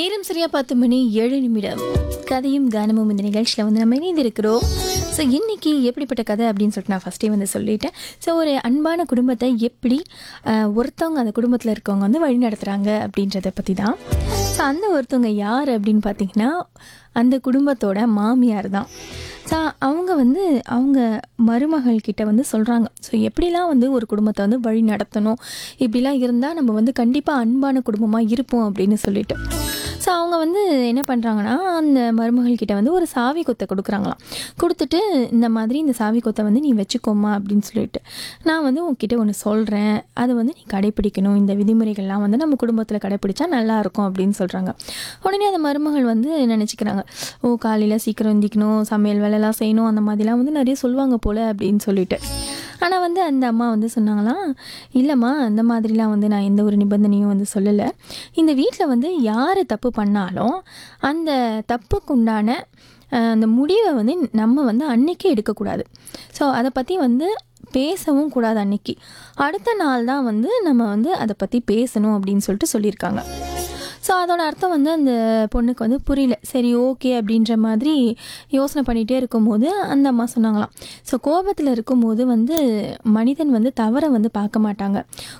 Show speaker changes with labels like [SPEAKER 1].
[SPEAKER 1] நேரம் சரியா பத்து மணி ஏழு நிமிடம் கதையும் கானமும் இந்த நிகழ்ச்சியில் வந்து நம்ம இணைந்திருக்கிறோம் ஸோ இன்னைக்கு எப்படிப்பட்ட கதை அப்படின்னு சொல்லிட்டு நான் ஃபஸ்ட்டே வந்து சொல்லிட்டேன் ஸோ ஒரு அன்பான குடும்பத்தை எப்படி ஆஹ், ஒருத்தவங்க அந்த குடும்பத்தில் இருக்கவங்க வந்து வழி நடத்துகிறாங்க அப்படின்றத பற்றி தான் ஸோ அந்த ஒருத்தவங்க யார் அப்படின்னு பார்த்தீங்கன்னா அந்த குடும்பத்தோட மாமியார் தான் ஸோ அவங்க வந்து அவங்க மருமகள் கிட்ட வந்து சொல்கிறாங்க ஸோ எப்படிலாம் வந்து ஒரு குடும்பத்தை வந்து வழி நடத்தணும் இப்படிலாம் இருந்தால் நம்ம வந்து கண்டிப்பாக அன்பான குடும்பமாக இருப்போம் அப்படின்னு சொல்லிட்டு ஸோ அவங்க வந்து என்ன பண்ணுறாங்கன்னா அந்த மருமகள் கிட்ட வந்து ஒரு சாவி கொத்தை கொடுக்குறாங்களாம் கொடுத்துட்டு இந்த மாதிரி இந்த சாவி கொத்தை வந்து நீ வச்சுக்கோமா அப்படின்னு சொல்லிட்டு நான் வந்து உன்கிட்ட ஒன்று சொல்கிறேன் அதை வந்து நீ கடைப்பிடிக்கணும் இந்த விதிமுறைகள்லாம் வந்து நம்ம குடும்பத்தில் கடைப்பிடிச்சா நல்லா இருக்கும் அப்படின்னு சொல்கிறாங்க உடனே அந்த மருமகள் வந்து நினச்சிக்கிறாங்க ஓ காலையில் சீக்கிரம் எந்திக்கணும் சமையல் வேலைலாம் செய்யணும் அந்த மாதிரிலாம் வந்து நிறைய சொல்லுவாங்க போல் அப்படின்னு சொல்லிட்டு ஆனால் வந்து அந்த அம்மா வந்து சொன்னாங்களாம் இல்லைம்மா அந்த மாதிரிலாம் வந்து நான் எந்த ஒரு நிபந்தனையும் வந்து சொல்லலை இந்த வீட்டில் வந்து யார் தப்பு பண்ணாலும் அந்த தப்புக்கு உண்டான அஹ், அந்த முடிவை வந்து நம்ம வந்து அன்னைக்கே எடுக்கக்கூடாது ஸோ அதை பற்றி வந்து பேசவும் கூடாது அன்னைக்கு அடுத்த நாள் தான் வந்து நம்ம வந்து அதை பற்றி பேசணும் அப்படின்னு சொல்லிட்டு சொல்லியிருக்காங்க ஸோ அதோட அர்த்தம் வந்து அந்த பொண்ணுக்கு வந்து புரியல சரி ஓகே அப்படின்ற மாதிரி யோசனை பண்ணிகிட்டே இருக்கும்போது அந்த அம்மா சொன்னாங்களாம் ஸோ கோபத்தில் இருக்கும்போது வந்து மனிதன் வந்து தவறை வந்து பார்க்க மாட்டாங்க